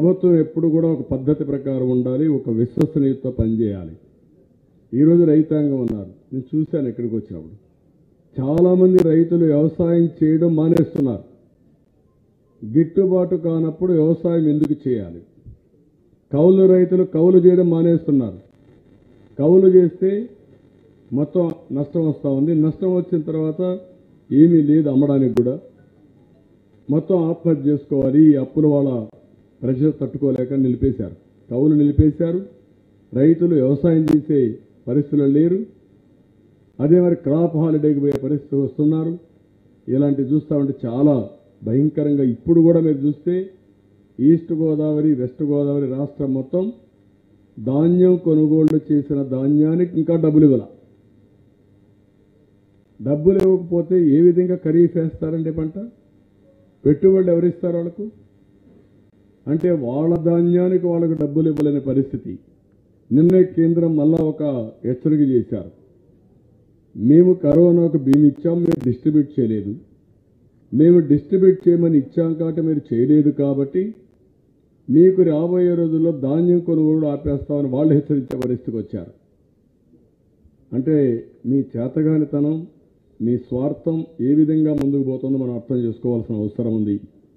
ప్రభుత్వం ఎప్పుడు కూడా ఒక పద్ధతి ప్రకారం ఉండాలి ఒక విశ్వసనీయతతో పనిచేయాలి ఈరోజు రైతాంగం ఉన్నారు నేను చూశాను ఇక్కడికి వచ్చినప్పుడు చాలామంది రైతులు వ్యవసాయం చేయడం మానేస్తున్నారు గిట్టుబాటు కానప్పుడు వ్యవసాయం ఎందుకు చేయాలి కౌలు రైతులు కౌలు చేయడం మానేస్తున్నారు కౌలు చేస్తే మొత్తం నష్టం వస్తూ ఉంది నష్టం వచ్చిన తర్వాత ఏమీ లేదు అమ్మడానికి కూడా మొత్తం ఆత్మహత్య చేసుకోవాలి ఈ అప్పుల వాళ్ళ ప్రెషర్ తట్టుకోలేక నిలిపేశారు కౌలు నిలిపేశారు రైతులు వ్యవసాయం చేసే పరిస్థితులు లేరు అదే మరి క్రాప్ హాలిడేకి పోయే పరిస్థితి వస్తున్నారు ఇలాంటివి చూస్తూ ఉంటే చాలా భయంకరంగా ఇప్పుడు కూడా మీరు చూస్తే ఈస్ట్ గోదావరి వెస్ట్ గోదావరి రాష్ట్రం మొత్తం ధాన్యం కొనుగోళ్లు చేసిన ధాన్యానికి ఇంకా డబ్బులు ఇవ్వాల డబ్బులు ఇవ్వకపోతే ఏ విధంగా ఖరీఫ్ వేస్తారండి పంట పెట్టుబడులు ఎవరిస్తారు వాళ్ళకు అంటే వాళ్ళ ధాన్యానికి వాళ్ళకు డబ్బులు ఇవ్వలేని పరిస్థితి నిన్నే కేంద్రం మళ్ళా ఒక హెచ్చరిక చేశారు మేము కరోనాకు బియ్యం ఇచ్చాం మీరు డిస్ట్రిబ్యూట్ చేయలేదు మేము డిస్ట్రిబ్యూట్ చేయమని ఇచ్చాం కాబట్టి మీరు చేయలేదు కాబట్టి మీకు రాబోయే రోజుల్లో ధాన్యం కొనుగోలు ఆపేస్తామని వాళ్ళు హెచ్చరించే పరిస్థితికి వచ్చారు అంటే మీ చేతగానితనం మీ స్వార్థం ఏ విధంగా ముందుకు పోతుందో మనం అర్థం చేసుకోవాల్సిన అవసరం ఉంది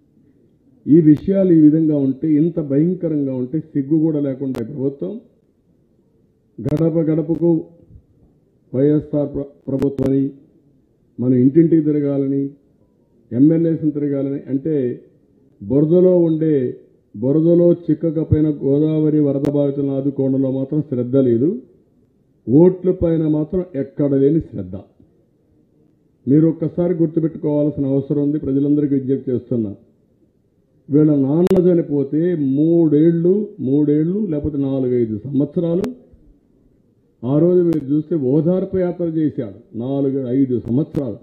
ఈ విషయాలు ఈ విధంగా ఉంటే ఇంత భయంకరంగా ఉంటే సిగ్గు కూడా లేకుండా ఈ ప్రభుత్వం గడప గడపకు వైఎస్ఆర్ ప్ర- ప్రభుత్వని మనం ఇంటింటికి తిరగాలని ఎమ్మెల్యేస్ని తిరగాలని అంటే బురదలో ఉండే బురదలో చిక్కకపోయిన గోదావరి వరద బాధితులను ఆదుకోవడంలో మాత్రం శ్రద్ధ లేదు ఓట్ల పైన మాత్రం ఎక్కడ లేని శ్రద్ధ మీరు ఒక్కసారి గుర్తుపెట్టుకోవాల్సిన అవసరం ఉంది ప్రజలందరికీ విజ్ఞప్తి చేస్తున్నా వీళ్ళ నాన్న చనిపోతే మూడేళ్ళు మూడేళ్ళు లేకపోతే నాలుగైదు సంవత్సరాలు ఆ రోజు మీరు చూస్తే ఓదార్పు యాత్ర చేశాడు నాలుగు ఐదు సంవత్సరాలు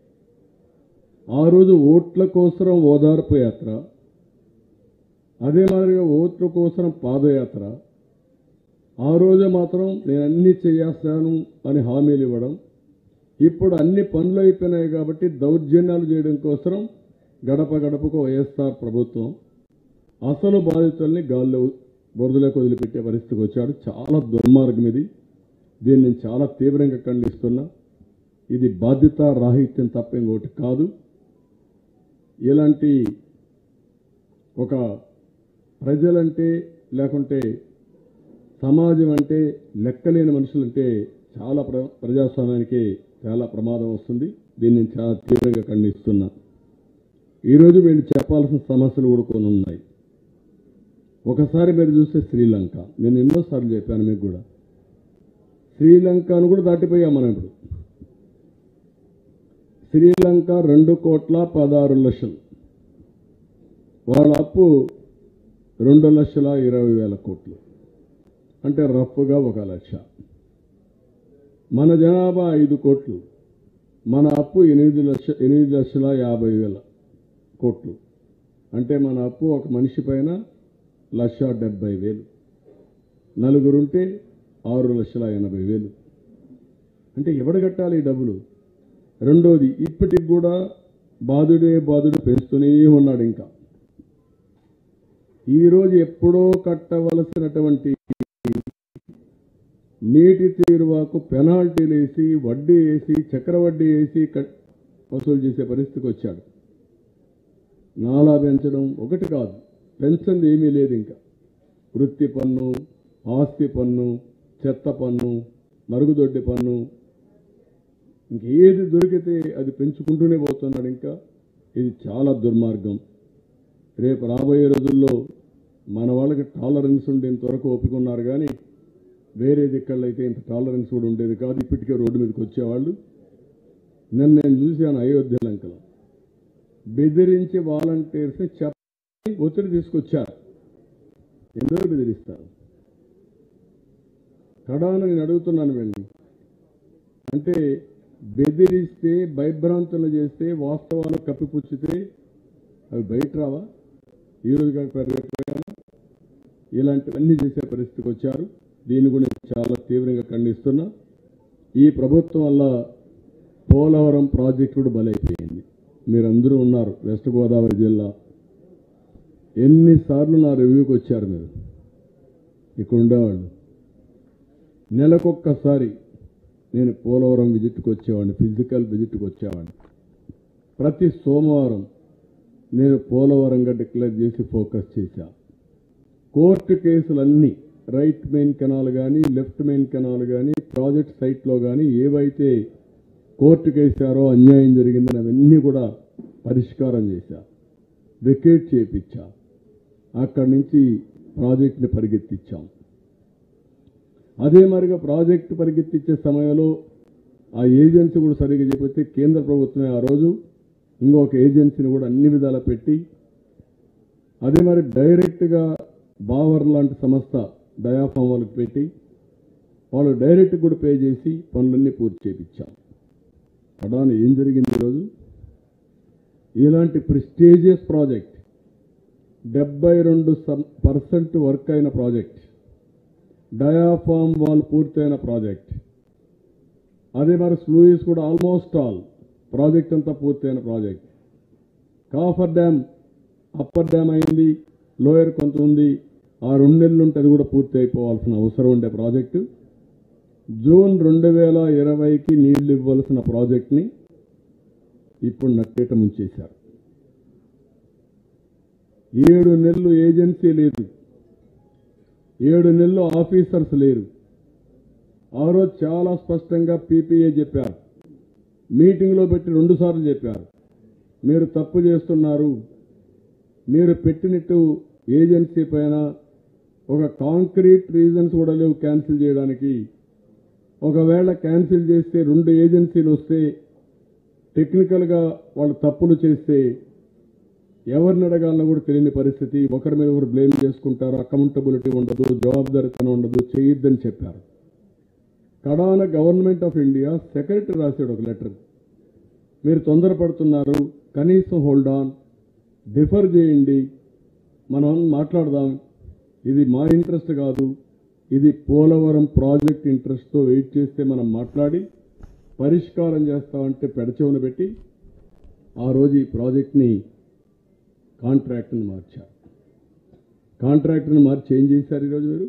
ఆ రోజు ఓట్ల కోసం ఓదార్పు యాత్ర అదే మాదిరిగా ఓట్ల కోసం పాదయాత్ర ఆ రోజు మాత్రం నేను అన్ని చేస్తాను అని హామీలు ఇవ్వడం ఇప్పుడు అన్ని పనులు అయిపోయినాయి కాబట్టి దౌర్జన్యాలు చేయడం కోసం గడప గడపకు వైఎస్ఆర్ ప్రభుత్వం అసలు బాధితుల్ని గాల్లో బురదలోకి వదిలిపెట్టే పరిస్థితికి వచ్చాడు చాలా దుర్మార్గం ఇది దీన్ని నేను చాలా తీవ్రంగా ఖండిస్తున్నా ఇది బాధ్యత రాహిత్యం తప్ప ఇంకోటి కాదు ఇలాంటి ఒక ప్రజలంటే లేకుంటే సమాజం అంటే లెక్కలేని మనుషులంటే చాలా ప్ర ప్రజాస్వామ్యానికి చాలా ప్రమాదం వస్తుంది దీన్ని నేను చాలా తీవ్రంగా ఖండిస్తున్నా ఈరోజు వీళ్ళు చెప్పాల్సిన సమస్యలు కూడా కొన్ని ఉన్నాయి ఒకసారి మీరు చూస్తే శ్రీలంక నేను ఎన్నోసార్లు చెప్పాను మీకు కూడా శ్రీలంకను కూడా దాటిపోయాం మనం ఇప్పుడు శ్రీలంక రెండు కోట్ల పదహారు లక్షలు వాళ్ళ అప్పు రెండు లక్షల ఇరవై వేల కోట్లు అంటే రఫ్గా ఒక లక్ష మన జనాభా ఐదు కోట్లు మన అప్పు ఎనిమిది లక్ష ఎనిమిది లక్షల యాభై వేల కోట్లు అంటే మన అప్పు ఒక మనిషి పైన లక్ష డెబ్బై వేలు నలుగురుంటే ఆరు లక్షల ఎనభై వేలు అంటే ఎవడు కట్టాలి ఈ డబ్బులు రెండోది ఇప్పటికి కూడా బాధుడే బాధుడు పెంచుతూనే ఉన్నాడు ఇంకా ఈరోజు ఎప్పుడో కట్టవలసినటువంటి నీటి తీరువాకు పెనాల్టీలు వేసి వడ్డీ వేసి చక్రవడ్డీ వేసి కట్- వసూలు చేసే పరిస్థితికి వచ్చాడు నాలా పెంచడం ఒకటి కాదు పెంచింది ఏమీ లేదు ఇంకా వృత్తి పన్ను ఆస్తి పన్ను చెత్త పన్ను మరుగుదొడ్డి పన్ను ఇంకేది దొరికితే అది పెంచుకుంటూనే పోతున్నాడు ఇంకా ఇది చాలా దుర్మార్గం రేపు రాబోయే రోజుల్లో మన వాళ్ళకి టాలరెన్స్ ఉండే ఇంతవరకు ఒప్పుకున్నారు కానీ వేరే దిక్కల్లో అయితే ఇంత టాలరెన్స్ కూడా ఉండేది కాదు ఇప్పటికే రోడ్డు మీదకి వచ్చేవాళ్ళు నిన్న నేను చూశాను అయోధ్య లంకలో బెదిరించి వాలంటీర్స్ని చెప్పి ఒత్తిడి తీసుకొచ్చారు ఎందుకు బెదిరిస్తారు కడాన నేను అడుగుతున్నాను వెళ్ళి అంటే బెదిరిస్తే భయభ్రాంతులు చేస్తే వాస్తవాలు కప్పిపుచ్చితే అవి బయట రావా ఈరోజు కాకపోతే రేపు రావా? ఇలాంటివన్నీ చేసే పరిస్థితికి వచ్చారు దీన్ని కూడా నేను చాలా తీవ్రంగా ఖండిస్తున్నా ఈ ప్రభుత్వం వల్ల పోలవరం ప్రాజెక్టు కూడా బలైపోయింది మీరందరూ ఉన్నారు వెస్ట్ గోదావరి జిల్లా ఎన్నిసార్లు నా రివ్యూకి వచ్చారు మీరు ఇక్కడ ఉండేవాళ్ళు నెలకొక్కసారి నేను పోలవరం విజిట్కి వచ్చేవాడిని ఫిజికల్ విజిట్కి వచ్చేవాడిని ప్రతి సోమవారం నేను పోలవరంగా డిక్లేర్ చేసి ఫోకస్ చేశా కోర్టు కేసులన్నీ రైట్ మెయిన్ కెనాల్ కానీ లెఫ్ట్ మెయిన్ కెనాల్ కానీ ప్రాజెక్ట్ సైట్లో కానీ ఏవైతే కోర్టుకు వేశారో అన్యాయం జరిగిందని అవన్నీ కూడా పరిష్కారం చేశా వికెట్ చేపించా అక్కడి నుంచి ప్రాజెక్ట్ని పరిగెత్తించాం అదే మరిగా ప్రాజెక్టు పరిగెత్తించే సమయంలో ఆ ఏజెన్సీ కూడా సరిగ్గా చెప్పితే కేంద్ర ప్రభుత్వమే ఆ రోజు ఇంకొక ఏజెన్సీని కూడా అన్ని విధాలా పెట్టి అదే మరి డైరెక్ట్గా బావర్ లాంటి సంస్థ డయాఫామ్ వాళ్ళకి పెట్టి వాళ్ళు డైరెక్ట్ కూడా పే చేసి పనులన్నీ పూర్తి చేయించాం అడాన ఏం జరిగింది ఈరోజు ఇలాంటి ప్రిస్టేజియస్ ప్రాజెక్ట్ డెబ్బై రెండు పర్సెంట్ వర్క్ అయిన ప్రాజెక్ట్ డయాఫామ్ వాల్ పూర్తయిన ప్రాజెక్ట్ అదే మరి స్లూయిస్ కూడా ఆల్మోస్ట్ ఆల్ ప్రాజెక్ట్ అంతా పూర్తయిన project coffer dam upper dam అయింది లోయర్ కొంత ఉంది ఆ రెండు నెలలు ఉంటే అది కూడా పూర్తి అయిపోవాల్సిన అవసరం ఉండే ప్రాజెక్టు జూన్ రెండు వేల ఇరవైకి నీళ్లు ఇవ్వాల్సిన ప్రాజెక్ట్ని ఇప్పుడు నట్టేట ముంచేశారు ఏడు నెలలు ఏజెన్సీ లేదు ఏడు నెలలు ఆఫీసర్స్ లేరు ఆ రోజు చాలా స్పష్టంగా పీపీఏ చెప్పారు మీటింగ్లో పెట్టి రెండుసార్లు చెప్పారు మీరు తప్పు చేస్తున్నారు మీరు పెట్టినట్టు ఏజెన్సీ పైన ఒక కాంక్రీట్ రీజన్స్ కూడా లేవు క్యాన్సిల్ చేయడానికి ఒకవేళ క్యాన్సిల్ చేస్తే రెండు ఏజెన్సీలు వస్తే టెక్నికల్గా వాళ్ళు తప్పులు చేస్తే ఎవరిని అడగాలన్నా కూడా తెలియని పరిస్థితి ఒకరి మీద ఒకరు బ్లేమ్ చేసుకుంటారు అకౌంటబిలిటీ ఉండదు జవాబుదారితనం ఉండదు చేయొద్దని చెప్పారు కడాన గవర్నమెంట్ ఆఫ్ ఇండియా సెక్రటరీ రాశాడు ఒక లెటర్ మీరు తొందరపడుతున్నారు కనీసం హోల్డ్ ఆన్ డిఫర్ చేయండి మనం మాట్లాడదాం ఇది మా ఇంట్రెస్ట్ కాదు ఇది పోలవరం ప్రాజెక్ట్ ఇంట్రెస్ట్తో వెయిట్ చేస్తే మనం మాట్లాడి పరిష్కారం చేస్తామంటే పెడచెవున పెట్టి ఆ రోజు ఈ ప్రాజెక్ట్ని కాంట్రాక్ట్ని మార్చారు కాంట్రాక్ట్ని మార్చి ఏం చేశారు ఈరోజు మీరు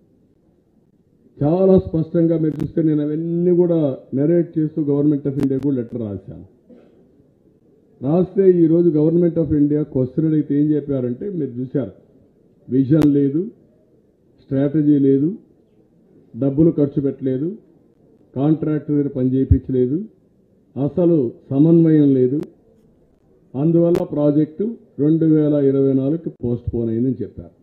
చాలా స్పష్టంగా మీరు చూస్తే నేను అవన్నీ కూడా నెరేట్ చేస్తూ గవర్నమెంట్ ఆఫ్ ఇండియాకు లెటర్ రాశాను రాస్తే ఈరోజు గవర్నమెంట్ ఆఫ్ ఇండియా క్వశ్చన్ అడిగితే ఏం చెప్పారంటే మీరు చూశారు విజన్ లేదు స్ట్రాటజీ లేదు డబ్బులు ఖర్చు పెట్టలేదు కాంట్రాక్టర్ దగ్గర పని చేయించలేదు అసలు సమన్వయం లేదు అందువల్ల ప్రాజెక్టు రెండు వేల ఇరవై నాలుగుకి పోస్ట్ పోన్ అయిందని చెప్పారు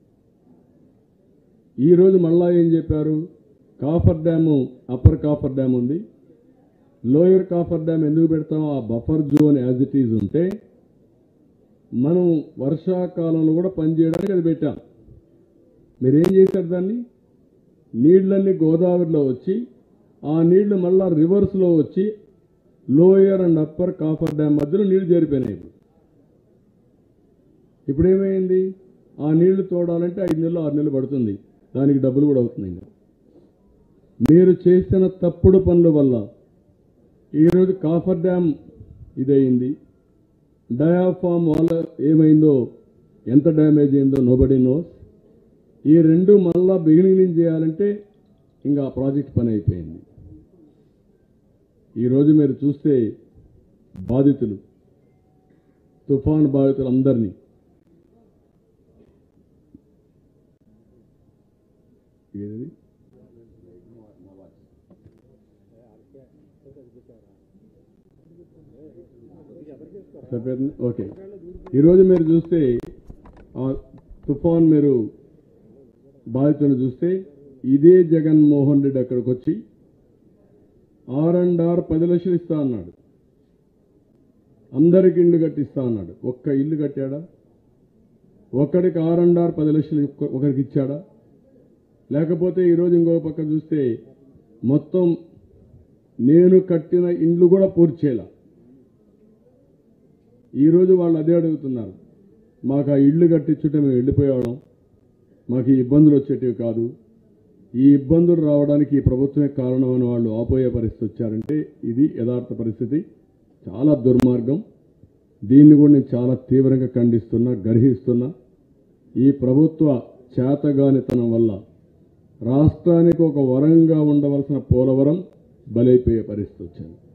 ఈరోజు మళ్ళా ఏం చెప్పారు coffer dam upper coffer dam ఉంది లోయర్ కాఫర్ డ్యామ్ ఎందుకు పెడతాం ఆ buffer zone as it is ఉంటే మనం వర్షాకాలంలో కూడా పనిచేయడానికి అది పెట్టాం మీరేం చేశారు దాన్ని నీళ్ళన్నీ గోదావరిలో వచ్చి ఆ నీళ్లు మళ్ళా రివర్స్లో వచ్చి lower and upper coffer dam మధ్యలో నీళ్లు చేరిపోయినాయి ఇప్పుడు ఇప్పుడు ఏమైంది ఆ నీళ్లు తోడాలంటే ఐదు నెలలు ఆరు నెలలు పడుతుంది దానికి డబ్బులు కూడా అవుతుంది ఇంకా మీరు చేసిన తప్పుడు పనుల వల్ల ఈరోజు కాఫర్ డ్యామ్ ఇదయింది డయాఫామ్ వల్ల ఏమైందో ఎంత డ్యామేజ్ అయిందో నోబడి నోస్ ఈ రెండు మళ్ళా బిగినింగ్ నుంచి చేయాలంటే ఇంకా ఆ ప్రాజెక్ట్ పని అయిపోయింది ఈరోజు మీరు చూస్తే బాధితులు తుఫాన్ బాధితులు అందరినీ ఏది చెప్పేది ఓకే ఈరోజు మీరు చూస్తే ఆ తుఫాన్ మీరు బాధితులను చూస్తే ఇదే జగన్మోహన్ రెడ్డి అక్కడికి వచ్చి ఆర్ అండ్ ఆర్ పది లక్షలు ఇస్తా అన్నాడు అందరికి ఇల్లు కట్టిస్తా అన్నాడు ఒక్క ఇల్లు కట్టాడా ఒక్కడికి ఆర్ అండ్ ఆర్ పది లక్షలు ఒక్క- ఒకరికి ఇచ్చాడా లేకపోతే ఈరోజు ఇంకొక పక్క చూస్తే మొత్తం నేను కట్టిన ఇండ్లు కూడా పూర్తి చేయాల ఈరోజు వాళ్ళు అదే అడుగుతున్నారు మాకు ఆ ఇల్లు కట్టించుంటే మేము వెళ్ళిపోయేవాళ్ళం మాకు ఈ ఇబ్బందులు వచ్చేటివి కాదు ఈ ఇబ్బందులు రావడానికి ఈ ప్రభుత్వమే కారణం అని వాళ్ళు ఆపోయే పరిస్థితి వచ్చారంటే ఇది యథార్థ పరిస్థితి చాలా దుర్మార్గం దీన్ని కూడా నేను చాలా తీవ్రంగా ఖండిస్తున్నా గర్హిస్తున్నా ఈ ప్రభుత్వ చేతగానితనం వల్ల రాష్ట్రానికి ఒక వరంగా ఉండవలసిన పోలవరం బలైపోయే పరిస్థితి వచ్చింది